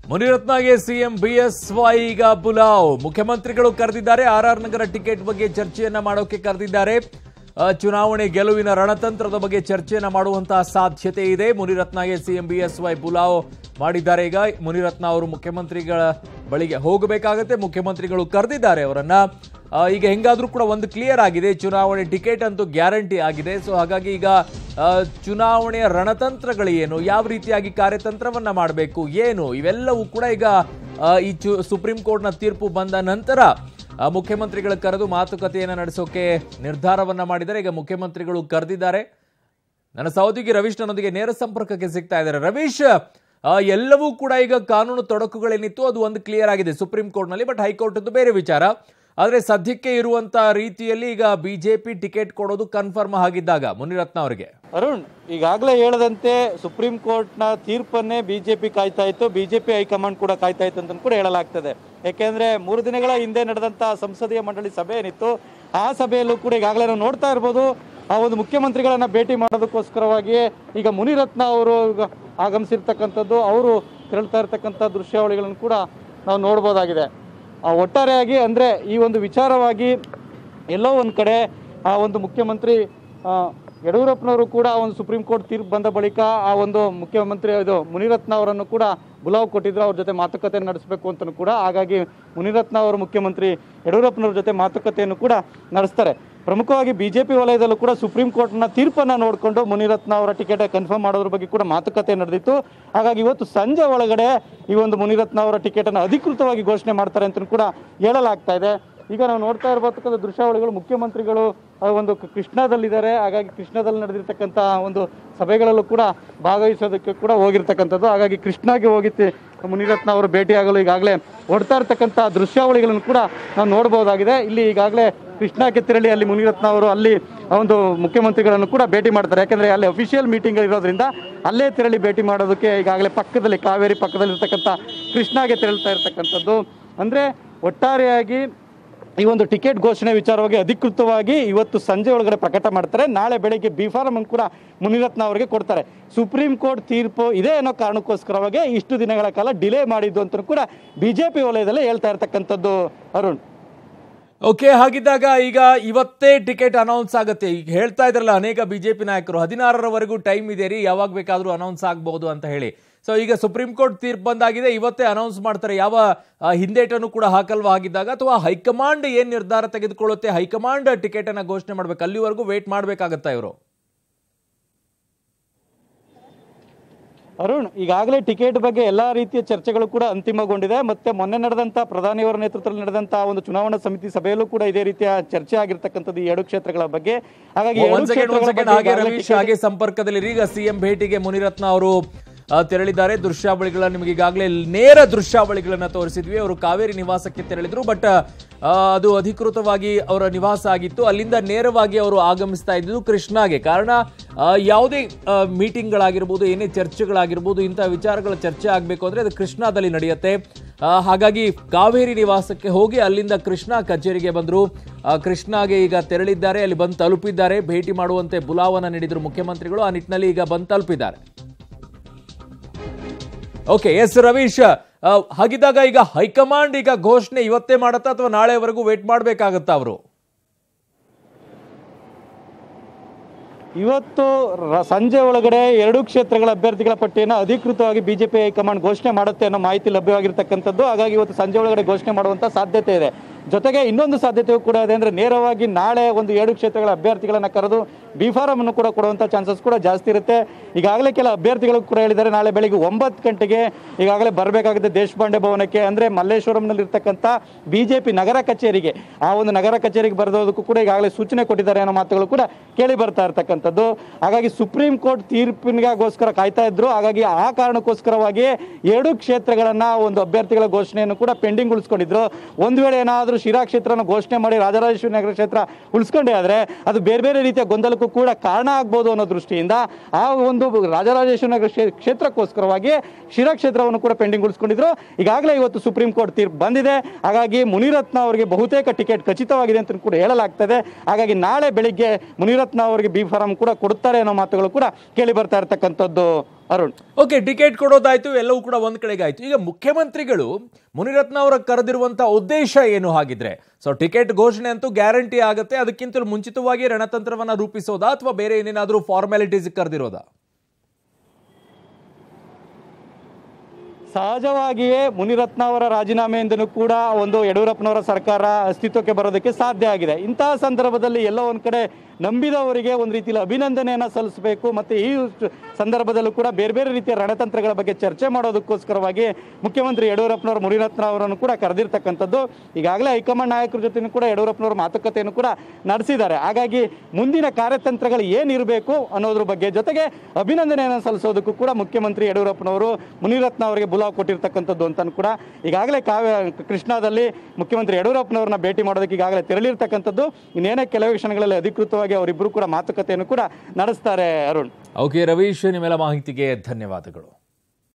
ಮುನಿರತ್ನಗೆ CM BSY ಈಗ ಬುಲಾವ್ ಮುಖ್ಯಮಂತ್ರಿಗಳು ಕರೆದಿದ್ದಾರೆ ಆರ್ ಆರ್ ನಗರ ಟಿಕೆಟ್ ಬಗ್ಗೆ ಚರ್ಚೆಯನ್ನ ಮಾಡೋಕೆ ಕರೆದಿದ್ದಾರೆ ಆ, ಚುನಾವಣೆ ಗೆಲುವಿನ ರಣತಂತ್ರದ ಬಗ್ಗೆ ಚರ್ಚೆಯನ್ನ ಮಾಡುವಂತಹ ಸಾಧ್ಯತೆ ಇದೆ ಮುನಿರತ್ನಗೆ ಸಿಎಂ ಬಿಎಸ್ವೈ ಬುಲಾವ್ ಮಾಡಿದ್ದಾರೆ ಈಗ ಮುನಿರತ್ನ ಅವರು ಮುಖ್ಯಮಂತ್ರಿಗಳ ಬಳಿಗೆ ಹೋಗಬೇಕಾಗತ್ತೆ ಮುಖ್ಯಮಂತ್ರಿಗಳು ಕರೆದಿದ್ದಾರೆ ಅವರನ್ನ ಆ, ಈಗ ಹೆಂಗಾದ್ರೂ ಕೂಡ ಒಂದು ಕ್ಲಿಯರ್ ಆಗಿದೆ ಚುನಾವಣೆ ಟಿಕೆಟ್ ಅಂತೂ ಗ್ಯಾರಂಟಿ ಆಗಿದೆ ಸೊ ಹಾಗಾಗಿ ಈಗ ಆ, ಚುನಾವಣೆಯ ರಣತಂತ್ರಗಳು ಏನು ಯಾವ ರೀತಿಯಾಗಿ ಕಾರ್ಯತಂತ್ರವನ್ನ ಮಾಡಬೇಕು ಏನು ಇವೆಲ್ಲವೂ ಕೂಡ ಈಗ ಆ, ಈ ಚು ಸುಪ್ರೀಂ ಕೋರ್ಟ್ನ ತೀರ್ಪು ಬಂದ ನಂತರ ಆ, ಮುಖ್ಯಮಂತ್ರಿಗಳ ಕರೆದು ಮಾತುಕತೆಯನ್ನು ನಡೆಸೋಕೆ ನಿರ್ಧಾರವನ್ನ ಮಾಡಿದ್ದಾರೆ ಈಗ ಮುಖ್ಯಮಂತ್ರಿಗಳು ಕರೆದಿದ್ದಾರೆ ನನ್ನ ಸಹೋದ್ಯೋಗಿ ರವೀಶ್ ನನ್ನೊಂದಿಗೆ ನೇರ ಸಂಪರ್ಕಕ್ಕೆ ಸಿಗ್ತಾ ಇದ್ದಾರೆ ರವೀಶ್ ಆ, ಎಲ್ಲವೂ ಕೂಡ ಈಗ ಕಾನೂನು ತೊಡಕುಗಳೇನಿತ್ತು ಅದು ಒಂದು ಕ್ಲಿಯರ್ ಆಗಿದೆ ಸುಪ್ರೀಂ ಕೋರ್ಟ್ನಲ್ಲಿ ಬಟ್ ಹೈಕೋರ್ಟ್ ಬೇರೆ ವಿಚಾರ ಆದರೆ ಸದ್ಯಕ್ಕೆ ಇರುವಂತ ರೀತಿಯಲ್ಲಿ ಈಗ ಬಿಜೆಪಿ ಟಿಕೆಟ್ ಕೊಡೋದು ಕನ್ಫರ್ಮ್ ಆಗಿದ್ದಾಗ ಮುನಿರತ್ನ ಅವರಿಗೆ ಅರುಣ್ ಈಗಾಗಲೇ ಹೇಳದಂತೆ ಸುಪ್ರೀಂ ಕೋರ್ಟ್ನ ತೀರ್ಪನ್ನೇ ಬಿಜೆಪಿ ಕಾಯ್ತಾ ಇತ್ತು ಬಿಜೆಪಿ ಹೈಕಮಾಂಡ್ ಕೂಡ ಕಾಯ್ತಾ ಇತ್ತು ಅಂತ ಕೂಡ ಹೇಳಲಾಗ್ತದೆ ಯಾಕೆಂದ್ರೆ ಮೂರು ದಿನಗಳ ಹಿಂದೆ ನಡೆದಂತ ಸಂಸದೀಯ ಮಂಡಳಿ ಸಭೆ ಏನಿತ್ತು ಆ ಸಭೆಯಲ್ಲೂ ಕೂಡ ಈಗಾಗಲೇ ನಾವು ನೋಡ್ತಾ ಇರ್ಬೋದು ಆ ಒಂದು ಮುಖ್ಯಮಂತ್ರಿಗಳನ್ನ ಭೇಟಿ ಮಾಡೋದಕ್ಕೋಸ್ಕರವಾಗಿ ಈಗ ಮುನಿರತ್ನ ಅವರು ಈಗ ಆಗಮಿಸಿರ್ತಕ್ಕಂಥದ್ದು ಅವರು ತೆರಳ್ತಾ ಇರ್ತಕ್ಕಂಥ ದೃಶ್ಯಾವಳಿಗಳನ್ನು ಕೂಡ ನಾವು ನೋಡ್ಬೋದಾಗಿದೆ ಆ, ಒಟ್ಟಾರೆಯಾಗಿ ಅಂದರೆ ಈ ಒಂದು ವಿಚಾರವಾಗಿ ಎಲ್ಲೋ ಒಂದು ಕಡೆ ಆ ಒಂದು ಮುಖ್ಯಮಂತ್ರಿ ಆ, ಯಡಿಯೂರಪ್ಪನವರು ಕೂಡ ಆ ಒಂದು ಸುಪ್ರೀಂ ಕೋರ್ಟ್ ತೀರ್ಪು ಬಂದ ಬಳಿಕ ಆ ಒಂದು ಮುಖ್ಯಮಂತ್ರಿ ಇದು ಮುನಿರತ್ನ ಅವರನ್ನು ಕೂಡ ಬುಲಾವ್ ಕೊಟ್ಟಿದ್ರು ಅವ್ರ ಜೊತೆ ಮಾತುಕತೆ ನಡೆಸಬೇಕು ಅಂತಲೂ ಕೂಡ ಹಾಗಾಗಿ ಮುನಿರತ್ನ ಅವರು ಮುಖ್ಯಮಂತ್ರಿ ಯಡಿಯೂರಪ್ಪನವ್ರ ಜೊತೆ ಮಾತುಕತೆಯನ್ನು ಕೂಡ ನಡೆಸ್ತಾರೆ ಪ್ರಮುಖವಾಗಿ ಬಿಜೆಪಿ ವಲಯದಲ್ಲೂ ಕೂಡ ಸುಪ್ರೀಂ ಕೋರ್ಟ್ನ ತೀರ್ಪನ್ನು ನೋಡಿಕೊಂಡು ಮುನಿರತ್ನ ಅವರ ಟಿಕೆಟ್ ಕನ್ಫರ್ಮ್ ಮಾಡೋದ್ರ ಬಗ್ಗೆ ಕೂಡ ಮಾತುಕತೆ ನಡೆದಿತ್ತು ಹಾಗಾಗಿ ಇವತ್ತು ಸಂಜೆ ಒಳಗಡೆ ಈ ಒಂದು ಮುನಿರತ್ನ ಅವರ ಟಿಕೆಟನ್ನು ಅಧಿಕೃತವಾಗಿ ಘೋಷಣೆ ಮಾಡ್ತಾರೆ ಅಂತ ಕೂಡ ಹೇಳಲಾಗ್ತಾ ಇದೆ ಈಗ ನಾವು ನೋಡ್ತಾ ಇರತಕ್ಕಂಥ ದೃಶ್ಯಾವಳಿಗಳು ಮುಖ್ಯಮಂತ್ರಿಗಳು ಆ, ಒಂದು ಕ- ಕೃಷ್ಣದಲ್ಲಿದ್ದಾರೆ ಹಾಗಾಗಿ ಕೃಷ್ಣದಲ್ಲಿ ನಡೆದಿರ್ತಕ್ಕಂಥ ಒಂದು ಸಭೆಗಳಲ್ಲೂ ಕೂಡ ಭಾಗವಹಿಸೋದಕ್ಕೆ ಕೂಡ ಹೋಗಿರ್ತಕ್ಕಂಥದ್ದು ಹಾಗಾಗಿ ಕೃಷ್ಣಾಗೆ ಹೋಗಿ ತಿ- ಮುನಿರತ್ನ ಅವರು ಭೇಟಿಯಾಗಲು ಈಗಾಗಲೇ ಹೊಡ್ತಾ ಇರ್ತಕ್ಕಂಥ ದೃಶ್ಯಾವಳಿಗಳನ್ನು ಕೂಡ ನಾವು ನೋಡ್ಬೋದಾಗಿದೆ ಇಲ್ಲಿ ಈಗಾಗಲೇ ಕೃಷ್ಣಕ್ಕೆ ತೆರಳಿ ಅಲ್ಲಿ ಮುನಿರತ್ನ ಅವರು ಅಲ್ಲಿ ಆ ಒಂದು ಮುಖ್ಯಮಂತ್ರಿಗಳನ್ನು ಕೂಡ ಭೇಟಿ ಮಾಡ್ತಾರೆ ಯಾಕಂದ್ರೆ ಅಲ್ಲಿ ಅಫಿಷಿಯಲ್ ಮೀಟಿಂಗ್ ಇರೋದ್ರಿಂದ ಅಲ್ಲೇ ತೆರಳಿ ಭೇಟಿ ಮಾಡೋದಕ್ಕೆ ಈಗಾಗಲೇ ಪಕ್ಕದಲ್ಲಿ ಕಾವೇರಿ ಪಕ್ಕದಲ್ಲಿ ಇರ್ತಕ್ಕಂಥ ಕೃಷ್ಣಾಗೆ ತೆರಳ್ತಾ ಇರ್ತಕ್ಕಂಥದ್ದು ಅಂದ್ರೆ ಒಟ್ಟಾರೆಯಾಗಿ ಈ ಒಂದು ಟಿಕೆಟ್ ಘೋಷಣೆ ವಿಚಾರವಾಗಿ ಅಧಿಕೃತವಾಗಿ ಇವತ್ತು ಸಂಜೆ ಒಳಗಡೆ ಪ್ರಕಟ ಮಾಡ್ತಾರೆ ನಾಳೆ ಬೆಳಗ್ಗೆ ಬಿ ಫಾರಂ ಕೂಡ ಮುನಿರತ್ನ ಅವರಿಗೆ ಕೊಡ್ತಾರೆ ಸುಪ್ರೀಂ ಕೋರ್ಟ್ ತೀರ್ಪು ಇದೇ ಅನ್ನೋ ಕಾರಣಕ್ಕೋಸ್ಕರವಾಗಿ ಇಷ್ಟು ದಿನಗಳ ಕಾಲ ಡಿಲೇ ಮಾಡಿದ್ದು ಅಂತ ಕೂಡ ಬಿಜೆಪಿ ವಲಯದಲ್ಲೇ ಹೇಳ್ತಾ ಇರ್ತಕ್ಕಂಥದ್ದು ಅರುಣ್ ಓಕೆ ಹಾಗಿದ್ದಾಗ ಈಗ ಇವತ್ತೇ ಟಿಕೆಟ್ ಅನೌನ್ಸ್ ಆಗುತ್ತೆ ಈಗ ಹೇಳ್ತಾ ಇದ್ರಲ್ಲ ಅನೇಕ ಬಿಜೆಪಿ ನಾಯಕರು ಹದಿನಾರರವರೆಗೂ ಟೈಮ್ ಇದೆ ರೀ ಯಾವಾಗ ಬೇಕಾದ್ರೂ ಅನೌನ್ಸ್ ಆಗಬಹುದು ಅಂತ ಹೇಳಿ ಸೊ ಈಗ ಸುಪ್ರೀಂ ಕೋರ್ಟ್ ತೀರ್ಪು ಬಂದಾಗಿದೆ ಇವತ್ತೇ ಅನೌನ್ಸ್ ಮಾಡ್ತಾರೆ ಯಾವ ಆ, ಹಿಂದೇಟನ್ನು ಕೂಡ ಹಾಕಲ್ವಾ ಆಗಿದ್ದಾಗ ಅಥವಾ ಹೈಕಮಾಂಡ್ ಏನ್ ನಿರ್ಧಾರ ತೆಗೆದುಕೊಳ್ಳುತ್ತೆ ಹೈಕಮಾಂಡ್ ಟಿಕೆಟ್ ಅನ್ನ ಘೋಷಣೆ ಮಾಡ್ಬೇಕು ಅಲ್ಲಿವರೆಗೂ ವೇಟ್ ಮಾಡ್ಬೇಕಾಗತ್ತಾ ಇವರು ಅರುಣ್ ಈಗಾಗಲೇ ಟಿಕೆಟ್ ಬಗ್ಗೆ ಎಲ್ಲಾ ರೀತಿಯ ಚರ್ಚೆಗಳು ಕೂಡ ಅಂತಿಮಗೊಂಡಿದೆ ಮತ್ತೆ ಮೊನ್ನೆ ನಡೆದಂತ ಪ್ರಧಾನಿಯವರ ನೇತೃತ್ವದಲ್ಲಿ ನಡೆದಂತ ಒಂದು ಚುನಾವಣಾ ಸಮಿತಿ ಸಭೆಯಲ್ಲೂ ಕೂಡ ಇದೇ ರೀತಿಯ ಚರ್ಚೆ ಆಗಿರ್ತಕ್ಕಂಥದ್ದು ಈ ಎರಡು ಕ್ಷೇತ್ರಗಳ ಬಗ್ಗೆ ಹಾಗಾಗಿ ಎರಡು ಒಂದ್ ಸೆಕೆಂಡ್ ಒಂದ್ ಕ್ಷೇತ್ರಗಳ ಸೆಕೆಂಡ್ ಬಗ್ಗೆ ಹಾಗೆ ಈಗಾಗಲೇ ರವೀಶ್ ಹಾಗೆ ಸಂಪರ್ಕದಲ್ಲಿ ಈಗ ಸಿಎಂ ಭೇಟಿಗೆ ಮುನಿರತ್ನ ಅವರು ಆ, ತೆರಳಿದ್ದಾರೆ ದೃಶ್ಯಾವಳಿಗಳನ್ನ ನಿಮಗೆ ಈಗಾಗಲೇ ನೇರ ದೃಶ್ಯಾವಳಿಗಳನ್ನ ತೋರಿಸಿದ್ವಿ ಅವರು ಕಾವೇರಿ ನಿವಾಸಕ್ಕೆ ತೆರಳಿದ್ರು ಬಟ್ ಅದು ಅಧಿಕೃತವಾಗಿ ಅವರ ನಿವಾಸ ಆಗಿತ್ತು ಅಲ್ಲಿಂದ ನೇರವಾಗಿ ಅವರು ಆಗಮಿಸ್ತಾ ಇದ್ದಿದ್ದು ಕೃಷ್ಣಾಗೆ ಕಾರಣ ಆ, ಯಾವುದೇ ಮೀಟಿಂಗ್ಗಳಾಗಿರ್ಬೋದು ಏನೇ ಚರ್ಚೆಗಳಾಗಿರ್ಬೋದು ಇಂತಹ ವಿಚಾರಗಳ ಚರ್ಚೆ ಆಗಬೇಕು ಅಂದ್ರೆ ಅದು ಕೃಷ್ಣಾದಲ್ಲಿ ನಡೆಯುತ್ತೆ ಆ, ಹಾಗಾಗಿ ಕಾವೇರಿ ನಿವಾಸಕ್ಕೆ ಹೋಗಿ ಅಲ್ಲಿಂದ ಕೃಷ್ಣ ಕಚೇರಿಗೆ ಬಂದರು ಕೃಷ್ಣಾಗೆ ಈಗ ತೆರಳಿದ್ದಾರೆ ಅಲ್ಲಿ ಬಂದು ತಲುಪಿದ್ದಾರೆ ಭೇಟಿ ಮಾಡುವಂತೆ ಬುಲಾವನ್ನ ನೀಡಿದ್ರು ಮುಖ್ಯಮಂತ್ರಿಗಳು ಆ ನಿಟ್ಟಿನಲ್ಲಿ ಈಗ ಬಂದು ತಲುಪಿದ್ದಾರೆ ಓಕೆ ಎಸ್ ರವೀಶ್ ಆ, ಹಾಗಿದ್ದಾಗ ಈಗ ಹೈಕಮಾಂಡ್ ಈಗ ಘೋಷಣೆ ಇವತ್ತೇ ಮಾಡತ್ತಾ ಅಥವಾ ನಾಳೆವರೆಗೂ ವೇಟ್ ಮಾಡಬೇಕಾಗತ್ತಾ ಅವರು ಇವತ್ತು ರ- ಸಂಜೆ ಒಳಗಡೆ ಎರಡು ಕ್ಷೇತ್ರಗಳ ಅಭ್ಯರ್ಥಿಗಳ ಪಟ್ಟಿಯನ್ನು ಅಧಿಕೃತವಾಗಿ ಬಿಜೆಪಿ ಹೈಕಮಾಂಡ್ ಘೋಷಣೆ ಮಾಡುತ್ತೆ ಅನ್ನೋ ಮಾಹಿತಿ ಲಭ್ಯವಾಗಿರ್ತಕ್ಕಂಥದ್ದು ಹಾಗಾಗಿ ಇವತ್ತು ಸಂಜೆ ಒಳಗಡೆ ಘೋಷಣೆ ಮಾಡುವಂತ ಸಾಧ್ಯತೆ ಇದೆ ಜೊತೆಗೆ ಇನ್ನೊಂದು ಸಾಧ್ಯತೆಯೂ ಕೂಡ ಇದೆ ಅಂದ್ರೆ ನೇರವಾಗಿ ನಾಳೆ ಒಂದು ಎರಡು ಕ್ಷೇತ್ರಗಳ ಅಭ್ಯರ್ಥಿಗಳನ್ನ ಕರೆದು ಬಿ ಫಾರಂ ಅನ್ನು ಕೂಡ ಕೊಡುವಂತ ಚಾನ್ಸಸ್ ಕೂಡ ಜಾಸ್ತಿ ಇರುತ್ತೆ ಈಗಾಗಲೇ ಕೆಲ ಅಭ್ಯರ್ಥಿಗಳು ಕೂಡ ಹೇಳಿದ್ದಾರೆ ನಾಳೆ ಬೆಳಿಗ್ಗೆ ಒಂಬತ್ತು ಗಂಟೆಗೆ ಈಗಾಗಲೇ ಬರಬೇಕಾಗುತ್ತೆ ದೇಶಪಾಂಡೆ ಭವನಕ್ಕೆ ಅಂದ್ರೆ ಮಲ್ಲೇಶ್ವರಂನಲ್ಲಿ ಇರ್ತಕ್ಕಂಥ ಬಿಜೆಪಿ ನಗರ ಕಚೇರಿಗೆ ಆ ಒಂದು ನಗರ ಕಚೇರಿಗೆ ಬರೆದೋದಕ್ಕೂ ಕೂಡ ಈಗಾಗಲೇ ಸೂಚನೆ ಕೊಟ್ಟಿದ್ದಾರೆ ಅನ್ನೋ ಮಾತುಗಳು ಕೂಡ ಕೇಳಿ ಬರ್ತಾ ಇರ್ತಕ್ಕಂಥದ್ದು ಹಾಗಾಗಿ ಸುಪ್ರೀಂ ಕೋರ್ಟ್ ತೀರ್ಪಿನಿಗೋಸ್ಕರ ಕಾಯ್ತಾ ಇದ್ರು ಹಾಗಾಗಿ ಆ ಕಾರಣಕ್ಕೋಸ್ಕರವಾಗಿ ಎರಡು ಕ್ಷೇತ್ರಗಳನ್ನ ಒಂದು ಅಭ್ಯರ್ಥಿಗಳ ಘೋಷಣೆಯನ್ನು ಕೂಡ ಪೆಂಡಿಂಗ್ ಉಳಿಸ್ಕೊಂಡಿದ್ರು ಒಂದು ವೇಳೆ ಏನಾದರೂ ಶಿರಾ ಕ್ಷೇತ್ರನ ಘೋಷಣೆ ಮಾಡಿ ರಾಜರಾಜೇಶ್ವರಿ ನಗರ ಕ್ಷೇತ್ರ ಉಳಿಸ್ಕೊಂಡೇ ಆದ್ರೆ ಅದು ಬೇರೆ ಬೇರೆ ರೀತಿಯ ಗೊಂದಲಕ್ಕೂ ಕೂಡ ಕಾರಣ ಆಗ್ಬೋದು ಅನ್ನೋ ದೃಷ್ಟಿಯಿಂದ ಆ ಒಂದು ರಾಜರಾಜೇಶ್ವರಿ ನಗರ ಕ್ಷೇ- ಕ್ಷೇತ್ರಕ್ಕೋಸ್ಕರವಾಗಿ ಶಿರಾ ಕ್ಷೇತ್ರವನ್ನು ಕೂಡ ಪೆಂಡಿಂಗ್ ಉಳಿಸ್ಕೊಂಡಿದ್ರು ಈಗಾಗಲೇ ಇವತ್ತು ಸುಪ್ರೀಂ ಕೋರ್ಟ್ ತೀರ್ಪು ಬಂದಿದೆ ಹಾಗಾಗಿ ಮುನಿರತ್ನ ಅವರಿಗೆ ಬಹುತೇಕ ಟಿಕೆಟ್ ಖಚಿತವಾಗಿದೆ ಅಂತ ಕೂಡ ಹೇಳಲಾಗ್ತದೆ ಹಾಗಾಗಿ ನಾಳೆ ಬೆಳಿಗ್ಗೆ ಮುನಿರತ್ನ ಅವರಿಗೆ ಬಿ ಫಾರಂ ಕೂಡ ಕೊಡುತ್ತಾರೆ ಅನ್ನೋ ಮಾತುಗಳು ಕೂಡ ಕೇಳಿ ಬರ್ತಾ ಇರತಕ್ಕಂಥದ್ದು ಅರುಣ್ ಓಕೆ ಟಿಕೆಟ್ ಕೊಡೋದಾಯ್ತು ಎಲ್ಲವೂ ಕೂಡ ಒಂದ್ ಕಡೆಗೆ ಆಯ್ತು ಈಗ ಮುಖ್ಯಮಂತ್ರಿಗಳು ಮುನಿರತ್ನ ಅವರ ಕರೆದಿರುವಂತ ಉದ್ದೇಶ ಏನು ಹಾಗಿದ್ರೆ ಸೊ ಟಿಕೆಟ್ ಘೋಷಣೆ ಅಂತೂ ಗ್ಯಾರಂಟಿ ಆಗುತ್ತೆ ಅದಕ್ಕಿಂತಲೂ ಮುಂಚಿತವಾಗಿ ರಣತಂತ್ರವನ್ನ ರೂಪಿಸೋದಾ ಅಥವಾ ಬೇರೆ ಏನೇನಾದ್ರೂ ಫಾರ್ಮ್ಯಾಲಿಟೀಸ್ ಕರೆದಿರೋದಾ ಸಹಜವಾಗಿಯೇ ಮುನಿರತ್ನ ಅವರ ರಾಜೀನಾಮೆಯಿಂದನೂ ಕೂಡ ಒಂದು ಯಡಿಯೂರಪ್ಪನವರ ಸರ್ಕಾರ ಅಸ್ತಿತ್ವಕ್ಕೆ ಬರೋದಕ್ಕೆ ಸಾಧ್ಯ ಆಗಿದೆ ಇಂತಹ ಸಂದರ್ಭದಲ್ಲಿ ಎಲ್ಲೋ ಒಂದು ಕಡೆ ನಂಬಿದವರಿಗೆ ಒಂದು ರೀತಿಯಲ್ಲಿ ಅಭಿನಂದನೆಯನ್ನು ಸಲ್ಲಿಸಬೇಕು ಮತ್ತು ಈ ಸಂದರ್ಭದಲ್ಲೂ ಕೂಡ ಬೇರೆ ಬೇರೆ ರೀತಿಯ ರಣತಂತ್ರಗಳ ಬಗ್ಗೆ ಚರ್ಚೆ ಮಾಡೋದಕ್ಕೋಸ್ಕರವಾಗಿ ಮುಖ್ಯಮಂತ್ರಿ ಯಡಿಯೂರಪ್ಪನವರು ಮುನಿರತ್ನ ಅವರನ್ನು ಕೂಡ ಕರೆದಿರ್ತಕ್ಕಂಥದ್ದು ಈಗಾಗಲೇ ಹೈಕಮಾಂಡ್ ನಾಯಕರ ಜೊತೆನೂ ಕೂಡ ಯಡಿಯೂರಪ್ಪನವರು ಮಾತುಕತೆಯನ್ನು ಕೂಡ ನಡೆಸಿದ್ದಾರೆ ಹಾಗಾಗಿ ಮುಂದಿನ ಕಾರ್ಯತಂತ್ರಗಳು ಏನಿರಬೇಕು ಅನ್ನೋದ್ರ ಬಗ್ಗೆ ಜೊತೆಗೆ ಅಭಿನಂದನೆಯನ್ನು ಸಲ್ಲಿಸೋದಕ್ಕೂ ಕೂಡ ಮುಖ್ಯಮಂತ್ರಿ ಯಡಿಯೂರಪ್ಪನವರು ಮುನಿರತ್ನ ಅವರಿಗೆ ಬುಲಾವ್ ಕೊಟ್ಟಿರ್ತಕ್ಕಂಥದ್ದು ಅಂತಲೂ ಕೂಡ ಈಗಾಗಲೇ ಕಾವ್ಯ ಕೃಷ್ಣಾದಲ್ಲಿ ಮುಖ್ಯಮಂತ್ರಿ ಯಡಿಯೂರಪ್ಪನವ್ರನ್ನ ಭೇಟಿ ಮಾಡೋದಕ್ಕೆ ಈಗಾಗಲೇ ತೆರಳಿರ್ತಕ್ಕಂಥದ್ದು ಇನ್ನೇನೇ ಕೆಲವೇ ಕ್ಷಣಗಳಲ್ಲಿ ಅಧಿಕೃತವಾಗಿ ಅವರಿಬ್ಬರು ಕೂಡ ಮಾತುಕತೆಯನ್ನು ಕೂಡ ನಡೆಸ್ತಾರೆ ಅರುಣ್ ಓಕೆ ರವೀಶ್ ನಿಮ್ಮೆಲ್ಲ ಮಾಹಿತಿಗೆ ಧನ್ಯವಾದಗಳು